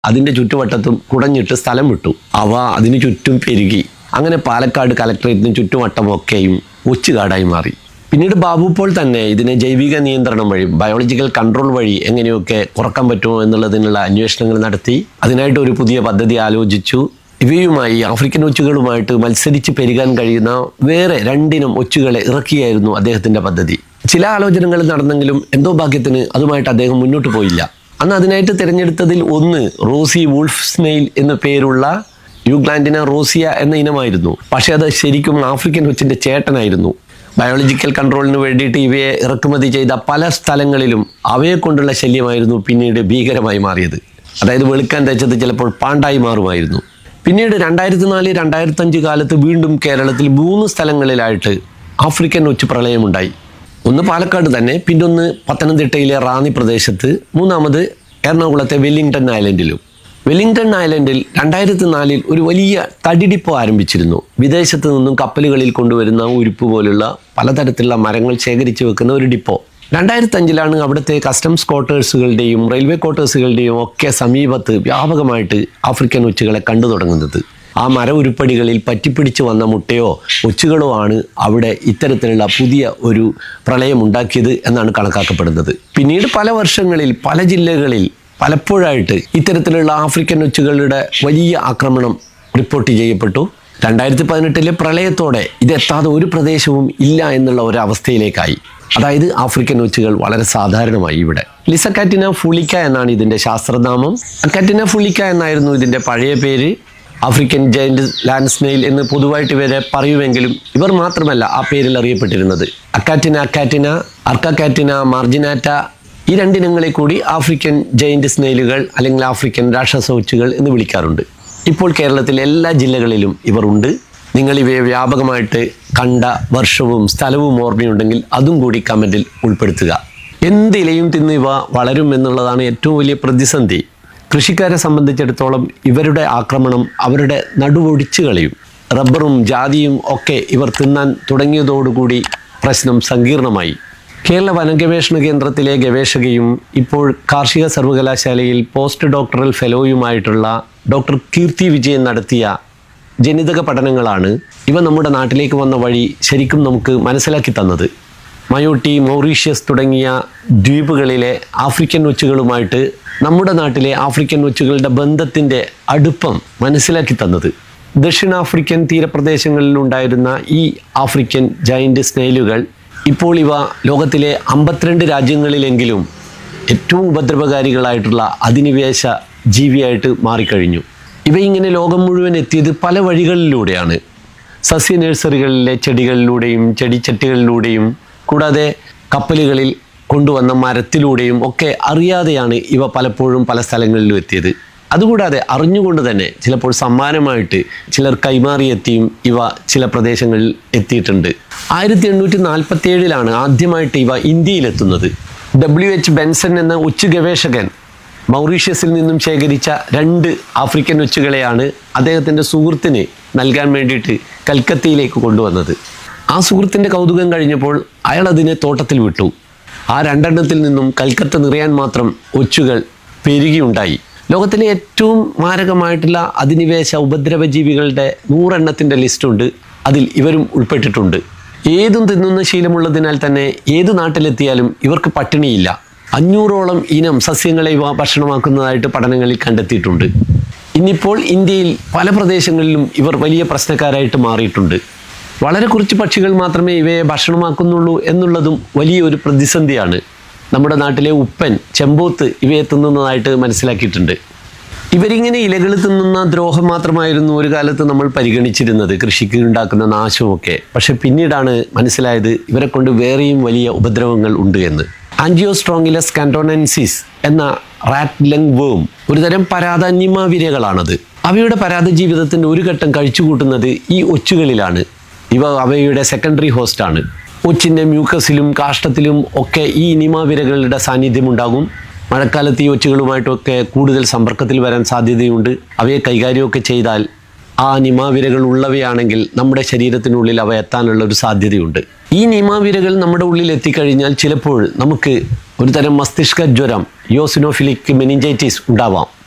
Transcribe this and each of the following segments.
അതിന്റെ ചുറ്റുവട്ടത്തും കുടഞ്ഞിട്ട് സ്ഥലം വിട്ടു അവ അതിനു ചുറ്റും പെരുകി അങ്ങനെ പാലക്കാട് കലക്ടറേറ്റിന് ചുറ്റുവട്ടമൊക്കെയും ഒച്ചുകാടായി മാറി പിന്നീട് ബാബു പോൾ തന്നെ ഇതിനെ ജൈവിക നിയന്ത്രണം വഴി ബയോളജിക്കൽ കൺട്രോൾ വഴി എങ്ങനെയൊക്കെ കുറക്കാൻ പറ്റുമോ എന്നുള്ളതിനുള്ള അന്വേഷണങ്ങൾ നടത്തി അതിനായിട്ട് ഒരു പുതിയ പദ്ധതി ആലോചിച്ചു ഇവയുമായി ആഫ്രിക്കൻ ഒച്ചുകളുമായിട്ട് മത്സരിച്ച് പെരുകാൻ കഴിയുന്ന വേറെ രണ്ടിനം ഒച്ചുകളെ ഇറക്കിയായിരുന്നു അദ്ദേഹത്തിന്റെ പദ്ധതി ചില ആലോചനകൾ നടന്നെങ്കിലും എന്തോ ഭാഗ്യത്തിന് അതുമായിട്ട് അദ്ദേഹം മുന്നോട്ട് പോയില്ല അന്ന് അതിനായിട്ട് തിരഞ്ഞെടുത്തതിൽ ഒന്ന് റോസി വൂൾഫ് സ്നെയിൽ എന്ന പേരുള്ള യൂഗ്ലാൻഡിന റോസിയ എന്ന ഇനമായിരുന്നു പക്ഷേ അത് ശരിക്കും ആഫ്രിക്കൻ ഒച്ചിന്റെ ചേട്ടനായിരുന്നു ബയോളജിക്കൽ കൺട്രോളിന് വേണ്ടിയിട്ട് ഇവയെ ഇറക്കുമതി ചെയ്ത പല സ്ഥലങ്ങളിലും അവയെ കൊണ്ടുള്ള ശല്യമായിരുന്നു പിന്നീട് ഭീകരമായി മാറിയത് അതായത് വെളുക്കാൻ തേച്ചത് ചിലപ്പോൾ പാണ്ടായി മാറുമായിരുന്നു പിന്നീട് രണ്ടായിരത്തി നാല് രണ്ടായിരത്തി അഞ്ച് കാലത്ത് വീണ്ടും കേരളത്തിൽ മൂന്ന് സ്ഥലങ്ങളിലായിട്ട് ആഫ്രിക്കൻ ഒച്ച് പ്രളയമുണ്ടായി ഒന്ന് പാലക്കാട് തന്നെ പിന്നൊന്ന് പത്തനംതിട്ടയിലെ റാന്നി പ്രദേശത്ത് മൂന്നാമത് എറണാകുളത്തെ വെല്ലിംഗ്ടൺ ഐലൻഡിലും വെല്ലിംഗ്ടൺ ഐലൻഡിൽ രണ്ടായിരത്തി നാലിൽ ഒരു വലിയ തടിഡിപ്പോ ആരംഭിച്ചിരുന്നു വിദേശത്ത് നിന്നും കപ്പലുകളിൽ കൊണ്ടുവരുന്ന ഉരുപ്പ് പോലുള്ള പലതരത്തിലുള്ള മരങ്ങൾ ശേഖരിച്ചു വെക്കുന്ന ഒരു ഡിപ്പോ രണ്ടായിരത്തി അഞ്ചിലാണ് അവിടുത്തെ കസ്റ്റംസ് ക്വാർട്ടേഴ്സുകളുടെയും റെയിൽവേ ക്വാർട്ടേഴ്സുകളുടെയും ഒക്കെ സമീപത്ത് വ്യാപകമായിട്ട് ആഫ്രിക്കൻ ഒച്ചുകളെ കണ്ടു തുടങ്ങുന്നത് ആ മര ഉരുപ്പടികളിൽ പറ്റിപ്പിടിച്ച് വന്ന മുട്ടയോ ഒച്ചുകളോ ആണ് അവിടെ ഇത്തരത്തിലുള്ള പുതിയ ഒരു പ്രളയം ഉണ്ടാക്കിയത് എന്നാണ് കണക്കാക്കപ്പെടുന്നത് പിന്നീട് പല വർഷങ്ങളിൽ പല ജില്ലകളിൽ പലപ്പോഴായിട്ട് ഇത്തരത്തിലുള്ള ആഫ്രിക്കൻ ഒച്ചുകളുടെ വലിയ ആക്രമണം റിപ്പോർട്ട് ചെയ്യപ്പെട്ടു രണ്ടായിരത്തി പതിനെട്ടിലെ പ്രളയത്തോടെ ഇതെത്താതെ ഒരു പ്രദേശവും ഇല്ല എന്നുള്ള ഒരു അവസ്ഥയിലേക്കായി അതായത് ആഫ്രിക്കൻ ഒച്ചുകൾ വളരെ സാധാരണമായി ഇവിടെ ലിസക്കാറ്റിന ഫുളിക്ക എന്നാണ് ഇതിന്റെ ശാസ്ത്രനാമം അക്കാറ്റിന ഫുളിക്ക എന്നായിരുന്നു ഇതിന്റെ പഴയ പേര് ആഫ്രിക്കൻ ജയന്റ് ലാൻഡ് സ്നെയിൽ എന്ന് പൊതുവായിട്ട് ഇവരെ പറയുമെങ്കിലും ഇവർ മാത്രമല്ല ആ പേരിൽ അറിയപ്പെട്ടിരുന്നത് അക്കാറ്റിന അക്കാറ്റിന അർക്കാറ്റിന മാർജിനാറ്റ ഈ രണ്ടിനങ്ങളെ കൂടി ആഫ്രിക്കൻ ജയിന്റ് സ്നെയിലുകൾ അല്ലെങ്കിൽ ആഫ്രിക്കൻ രാക്ഷസോച്ചുകൾ എന്ന് വിളിക്കാറുണ്ട് ഇപ്പോൾ കേരളത്തിലെ എല്ലാ ജില്ലകളിലും ഇവർ ഉണ്ട് നിങ്ങൾ ഇവയെ വ്യാപകമായിട്ട് കണ്ട വർഷവും സ്ഥലവും ഓർമ്മയുണ്ടെങ്കിൽ അതും കൂടി കമൻറ്റിൽ ഉൾപ്പെടുത്തുക എന്ത് ഇലയും തിന്ന് ഇവ വളരും എന്നുള്ളതാണ് ഏറ്റവും വലിയ പ്രതിസന്ധി കൃഷിക്കാരെ സംബന്ധിച്ചിടത്തോളം ഇവരുടെ ആക്രമണം അവരുടെ നടുവൊടിച്ചു കളയും റബ്ബറും ജാതിയും ഒക്കെ ഇവർ തിന്നാൻ തുടങ്ങിയതോടുകൂടി പ്രശ്നം സങ്കീർണമായി കേരള വനഗവേഷണ കേന്ദ്രത്തിലെ ഗവേഷകയും ഇപ്പോൾ കാർഷിക സർവകലാശാലയിൽ പോസ്റ്റ് ഡോക്ടറൽ ഫെലോയുമായിട്ടുള്ള ഡോക്ടർ കീർത്തി വിജയൻ നടത്തിയ ജനിതക പഠനങ്ങളാണ് ഇവ നമ്മുടെ നാട്ടിലേക്ക് വന്ന വഴി ശരിക്കും നമുക്ക് മനസ്സിലാക്കി തന്നത് മയോട്ടി മൗറീഷ്യസ് തുടങ്ങിയ ദ്വീപുകളിലെ ആഫ്രിക്കൻ ഒച്ചുകളുമായിട്ട് നമ്മുടെ നാട്ടിലെ ആഫ്രിക്കൻ ഒച്ചുകളുടെ ബന്ധത്തിൻ്റെ അടുപ്പം മനസ്സിലാക്കി തന്നത് ദക്ഷിണാഫ്രിക്കൻ തീരപ്രദേശങ്ങളിൽ ഉണ്ടായിരുന്ന ഈ ആഫ്രിക്കൻ ജൈൻറ്റ് സ്നെയിലുകൾ ഇപ്പോൾ ഇവ ലോകത്തിലെ അമ്പത്തിരണ്ട് രാജ്യങ്ങളിലെങ്കിലും ഏറ്റവും ഉപദ്രവകാരികളായിട്ടുള്ള അധിനിവേശ ജീവിയായിട്ട് മാറിക്കഴിഞ്ഞു ഇവ ഇങ്ങനെ ലോകം മുഴുവൻ എത്തിയത് പല വഴികളിലൂടെയാണ് സസ്യ നഴ്സറികളിലെ ചെടികളിലൂടെയും ചെടിച്ചട്ടികളിലൂടെയും കൂടാതെ കപ്പലുകളിൽ കൊണ്ടുവന്ന മരത്തിലൂടെയും ഒക്കെ അറിയാതെയാണ് ഇവ പലപ്പോഴും പല സ്ഥലങ്ങളിലും എത്തിയത് അതുകൂടാതെ അറിഞ്ഞുകൊണ്ട് തന്നെ ചിലപ്പോൾ സമ്മാനമായിട്ട് ചിലർ കൈമാറിയെത്തിയും ഇവ ചില പ്രദേശങ്ങളിൽ എത്തിയിട്ടുണ്ട് ആയിരത്തി എണ്ണൂറ്റി നാൽപ്പത്തി ഏഴിലാണ് ആദ്യമായിട്ട് ഇവ ഇന്ത്യയിലെത്തുന്നത് ഡബ്ല്യു എച്ച് ബെൻസൺ എന്ന ഉച്ച ഗവേഷകൻ മൗറീഷ്യസിൽ നിന്നും ശേഖരിച്ച രണ്ട് ആഫ്രിക്കൻ ഒച്ചുകളെയാണ് അദ്ദേഹത്തിൻ്റെ സുഹൃത്തിന് നൽകാൻ വേണ്ടിയിട്ട് കൽക്കത്തയിലേക്ക് കൊണ്ടുവന്നത് ആ സുഹൃത്തിൻ്റെ കൗതുകം കഴിഞ്ഞപ്പോൾ അയാൾ അതിനെ തോട്ടത്തിൽ വിട്ടു ആ രണ്ടെണ്ണത്തിൽ നിന്നും കൽക്കത്ത നിറയാൻ മാത്രം ഒച്ചുകൾ പെരുകിയുണ്ടായി ലോകത്തിലെ ഏറ്റവും മാരകമായിട്ടുള്ള അധിനിവേശ ഉപദ്രവജീവികളുടെ നൂറെണ്ണത്തിൻ്റെ ലിസ്റ്റുണ്ട് അതിൽ ഇവരും ഉൾപ്പെട്ടിട്ടുണ്ട് ഏതും തിന്നുന്ന ശീലമുള്ളതിനാൽ തന്നെ ഏത് നാട്ടിലെത്തിയാലും ഇവർക്ക് പട്ടിണിയില്ല അഞ്ഞൂറോളം ഇനം സസ്യങ്ങളെ ഇവ ഭക്ഷണമാക്കുന്നതായിട്ട് പഠനങ്ങളിൽ കണ്ടെത്തിയിട്ടുണ്ട് ഇന്നിപ്പോൾ ഇന്ത്യയിൽ പല പ്രദേശങ്ങളിലും ഇവർ വലിയ പ്രശ്നക്കാരായിട്ട് മാറിയിട്ടുണ്ട് വളരെ കുറച്ച് പക്ഷികൾ മാത്രമേ ഇവയെ ഭക്ഷണമാക്കുന്നുള്ളൂ എന്നുള്ളതും വലിയൊരു പ്രതിസന്ധിയാണ് നമ്മുടെ നാട്ടിലെ ഉപ്പൻ ചെമ്പോത്ത് ഇവയെ തിന്നുന്നതായിട്ട് മനസ്സിലാക്കിയിട്ടുണ്ട് ഇവരിങ്ങനെ ഇലകൾ തിന്നുന്ന ദ്രോഹം മാത്രമായിരുന്നു ഒരു കാലത്ത് നമ്മൾ പരിഗണിച്ചിരുന്നത് കൃഷിക്ക് ഉണ്ടാക്കുന്ന നാശമൊക്കെ പക്ഷെ പിന്നീടാണ് മനസ്സിലായത് ഇവരെ കൊണ്ട് വേറെയും വലിയ ഉപദ്രവങ്ങൾ ഉണ്ട് എന്ന് ആൻജിയോസ്ട്രോങ്ങിലസ് കാന്റോണൻസിസ് എന്ന റാറ്റ് ലങ് വേം ഒരുതരം പരാതന്യമ വിരകളാണത് അവയുടെ പരാത ജീവിതത്തിൻ്റെ ഒരു ഘട്ടം കഴിച്ചുകൂട്ടുന്നത് ഈ ഒച്ചുകളിലാണ് ഇവ അവയുടെ സെക്കൻഡറി ഹോസ്റ്റാണ് ഒച്ചിൻ്റെ മ്യൂക്കസിലും കാഷ്ടത്തിലും ഒക്കെ ഈ നിമാവിരകളുടെ സാന്നിധ്യം ഉണ്ടാകും മഴക്കാലത്ത് ഈ ഒച്ചുകളുമായിട്ടൊക്കെ കൂടുതൽ സമ്പർക്കത്തിൽ വരാൻ സാധ്യതയുണ്ട് അവയെ കൈകാര്യമൊക്കെ ചെയ്താൽ ആ നിമാവിരകൾ ഉള്ളവയാണെങ്കിൽ നമ്മുടെ ശരീരത്തിനുള്ളിൽ അവ എത്താനുള്ള ഒരു സാധ്യതയുണ്ട് ഈ നിമാവിരകൾ നമ്മുടെ ഉള്ളിൽ എത്തിക്കഴിഞ്ഞാൽ ചിലപ്പോൾ നമുക്ക് ഒരു തരം മസ്തിഷ്ക ജ്വരം യോസിനോഫിലിക് മെനിഞ്ചൈറ്റിസ് ഉണ്ടാവാം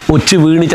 ഒച്ച് വീണ്